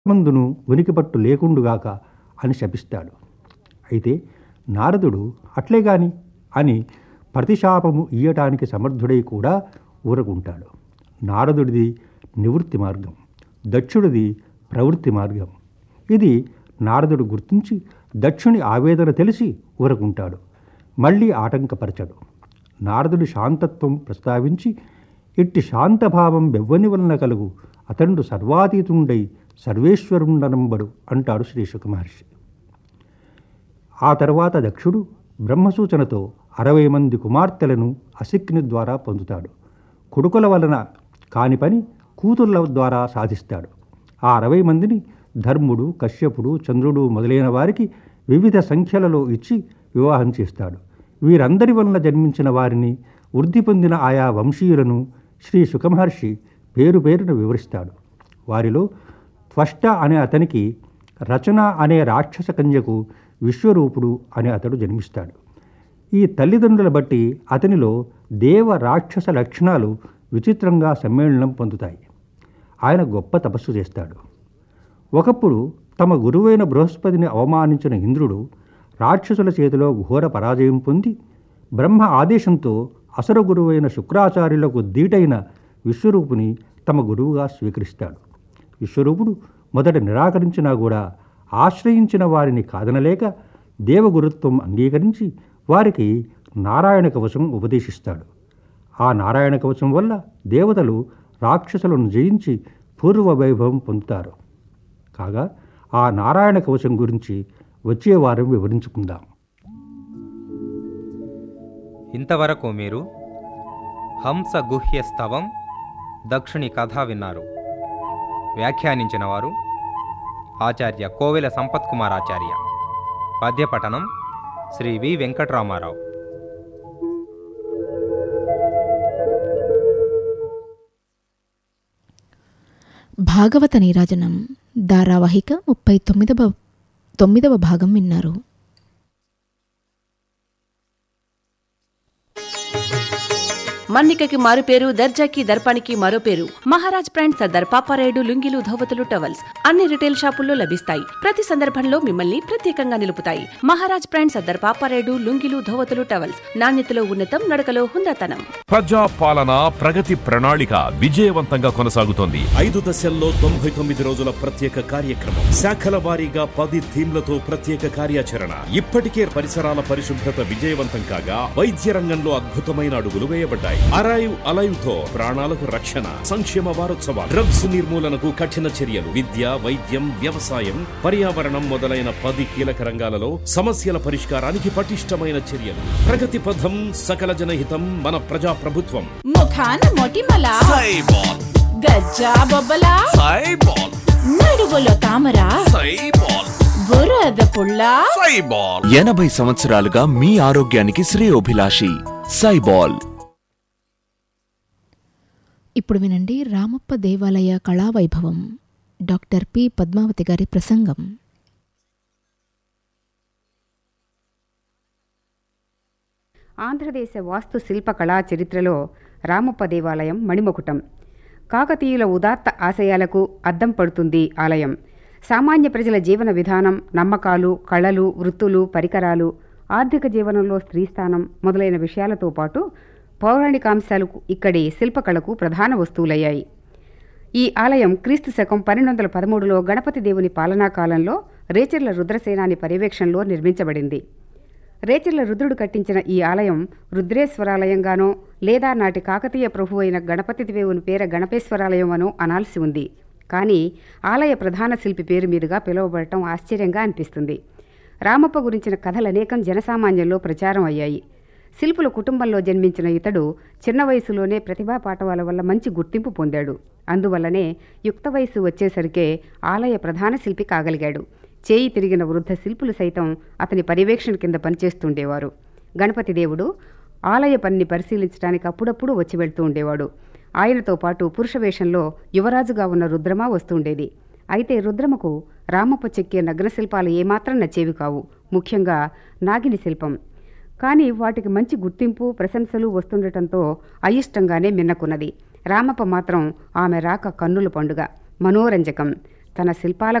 మందును ఉనికిపట్టు లేకుండుగాక అని శపిస్తాడు అయితే నారదుడు అట్లే గాని అని ప్రతిశాపము ఇయ్యటానికి సమర్థుడై కూడా ఊరకుంటాడు నారదుడిది నివృత్తి మార్గం దక్షుడిది ప్రవృత్తి మార్గం ఇది నారదుడు గుర్తించి దక్షుని ఆవేదన తెలిసి ఊరకుంటాడు మళ్ళీ ఆటంకపరచడు నారదుడి శాంతత్వం ప్రస్తావించి ఇట్టి శాంతభావం బెవ్వని వలన కలుగు అతడు సర్వాతీతుండై సర్వేశ్వరుండనంబడు అంటాడు శ్రీ మహర్షి ఆ తర్వాత దక్షుడు బ్రహ్మసూచనతో అరవై మంది కుమార్తెలను అసిక్ని ద్వారా పొందుతాడు కొడుకుల వలన కాని పని కూతుర్ల ద్వారా సాధిస్తాడు ఆ అరవై మందిని ధర్ముడు కశ్యపుడు చంద్రుడు మొదలైన వారికి వివిధ సంఖ్యలలో ఇచ్చి వివాహం చేస్తాడు వీరందరి వలన జన్మించిన వారిని వృద్ధి పొందిన ఆయా వంశీయులను శ్రీ సుఖమహర్షి పేరు పేరున వివరిస్తాడు వారిలో త్వష్ట అనే అతనికి రచన అనే రాక్షస కన్యకు విశ్వరూపుడు అని అతడు జన్మిస్తాడు ఈ తల్లిదండ్రుల బట్టి అతనిలో దేవ రాక్షస లక్షణాలు విచిత్రంగా సమ్మేళనం పొందుతాయి ఆయన గొప్ప తపస్సు చేస్తాడు ఒకప్పుడు తమ గురువైన బృహస్పతిని అవమానించిన ఇంద్రుడు రాక్షసుల చేతిలో ఘోర పరాజయం పొంది బ్రహ్మ ఆదేశంతో అసర గురువైన శుక్రాచార్యులకు దీటైన విశ్వరూపుని తమ గురువుగా స్వీకరిస్తాడు విశ్వరూపుడు మొదట నిరాకరించినా కూడా ఆశ్రయించిన వారిని కాదనలేక దేవగురుత్వం అంగీకరించి వారికి నారాయణ కవచం ఉపదేశిస్తాడు ఆ నారాయణ కవచం వల్ల దేవతలు రాక్షసులను జయించి పూర్వ వైభవం పొందుతారు కాగా ఆ నారాయణ కవచం గురించి వచ్చే వారం వివరించుకుందాం ఇంతవరకు మీరు హంస గుహ్య స్తవం దక్షిణి కథ విన్నారు వ్యాఖ్యానించిన వారు ఆచార్య కోవెల సంపత్ కుమార్ ఆచార్య పద్యపఠనం శ్రీ వి వెంకటరామారావు భాగవత నీరాజనం ధారావాహిక ముప్పై తొమ్మిదవ తొమ్మిదవ భాగం విన్నారు మన్నికకి మారు పేరు దర్జాకి దర్పానికి మరో పేరు మహారాజ్ బ్రాండ్ సర్దార్ పాపారాయుడు లుంగిలు ధోవతులు టవల్స్ అన్ని రిటైల్ షాపుల్లో లభిస్తాయి ప్రతి సందర్భంలో మిమ్మల్ని ప్రత్యేకంగా నిలుపుతాయి మహారాజ్ బ్రాండ్ సర్దార్ పాపారాయుడు లుంగిలు ధోవతులు టవల్స్ నాణ్యతలో ఉన్నతం నడకలో హుందాతనం ప్రజా పాలన ప్రగతి ప్రణాళిక విజయవంతంగా కొనసాగుతోంది ఐదు దశల్లో తొంభై తొమ్మిది రోజుల ప్రత్యేక కార్యక్రమం శాఖల వారీగా పది థీమ్లతో ప్రత్యేక కార్యాచరణ ఇప్పటికే పరిసరాల పరిశుభ్రత విజయవంతం కాగా వైద్య రంగంలో అద్భుతమైన అడుగులు వేయబడ్డాయి అరైవ్ అలైవ్ తో ప్రాణాలకు రక్షణ సంక్షేమ వారోత్సవాలు డ్రగ్స్ నిర్మూలనకు కఠిన చర్యలు విద్య వైద్యం వ్యవసాయం పర్యావరణం మొదలైన పది కీలక రంగాలలో సమస్యల పరిష్కారానికి పటిష్టమైన చర్యలు ప్రగతి పథం సకల జనహితం మన ప్రజా ప్రభుత్వం ముఖాన మొటిమల గజ్జా బొబ్బల నడుగులో తామర బురద పుల్ల ఎనభై సంవత్సరాలుగా మీ ఆరోగ్యానికి శ్రేయోభిలాషి సైబాల్ ఇప్పుడు వినండి రామప్ప దేవాలయ కళావైభవం డాక్టర్ పి పద్మావతి గారి ప్రసంగం ఆంధ్రదేశ వాస్తు శిల్పకళా చరిత్రలో రామప్ప దేవాలయం మణిమకుటం కాకతీయుల ఉదాత్త ఆశయాలకు అద్దం పడుతుంది ఆలయం సామాన్య ప్రజల జీవన విధానం నమ్మకాలు కళలు వృత్తులు పరికరాలు ఆర్థిక జీవనంలో స్త్రీస్థానం మొదలైన విషయాలతో పాటు పౌరాణికాంశాలు ఇక్కడి శిల్పకళకు ప్రధాన వస్తువులయ్యాయి ఈ ఆలయం క్రీస్తు శకం పన్నెండు వందల పదమూడులో గణపతి దేవుని పాలనా కాలంలో రేచర్ల రుద్రసేనాని పర్యవేక్షణలో నిర్మించబడింది రేచర్ల రుద్రుడు కట్టించిన ఈ ఆలయం రుద్రేశ్వరాలయంగానో లేదా నాటి కాకతీయ ప్రభు అయిన గణపతి దేవుని పేర గణపేశ్వరాలయం అనో అనాల్సి ఉంది కానీ ఆలయ ప్రధాన శిల్పి పేరు మీదుగా పిలువబడటం ఆశ్చర్యంగా అనిపిస్తుంది రామప్ప గురించిన కథలనేకం జనసామాన్యంలో ప్రచారం అయ్యాయి శిల్పుల కుటుంబంలో జన్మించిన ఇతడు చిన్న వయసులోనే ప్రతిభా పాఠవాల వల్ల మంచి గుర్తింపు పొందాడు అందువల్లనే యుక్త వయసు వచ్చేసరికే ఆలయ ప్రధాన శిల్పి కాగలిగాడు చేయి తిరిగిన వృద్ధ శిల్పులు సైతం అతని పర్యవేక్షణ కింద పనిచేస్తుండేవారు గణపతి దేవుడు ఆలయ పనిని పరిశీలించడానికి అప్పుడప్పుడు వచ్చి వెళ్తూ ఉండేవాడు ఆయనతో పాటు పురుష వేషంలో యువరాజుగా ఉన్న రుద్రమ వస్తుండేది అయితే రుద్రమకు రామప్ప చెక్కే నగ్నశిల్పాలు ఏమాత్రం నచ్చేవి కావు ముఖ్యంగా నాగిని శిల్పం కానీ వాటికి మంచి గుర్తింపు ప్రశంసలు వస్తుండటంతో అయిష్టంగానే మిన్నకున్నది రామప్ప మాత్రం ఆమె రాక కన్నుల పండుగ మనోరంజకం తన శిల్పాల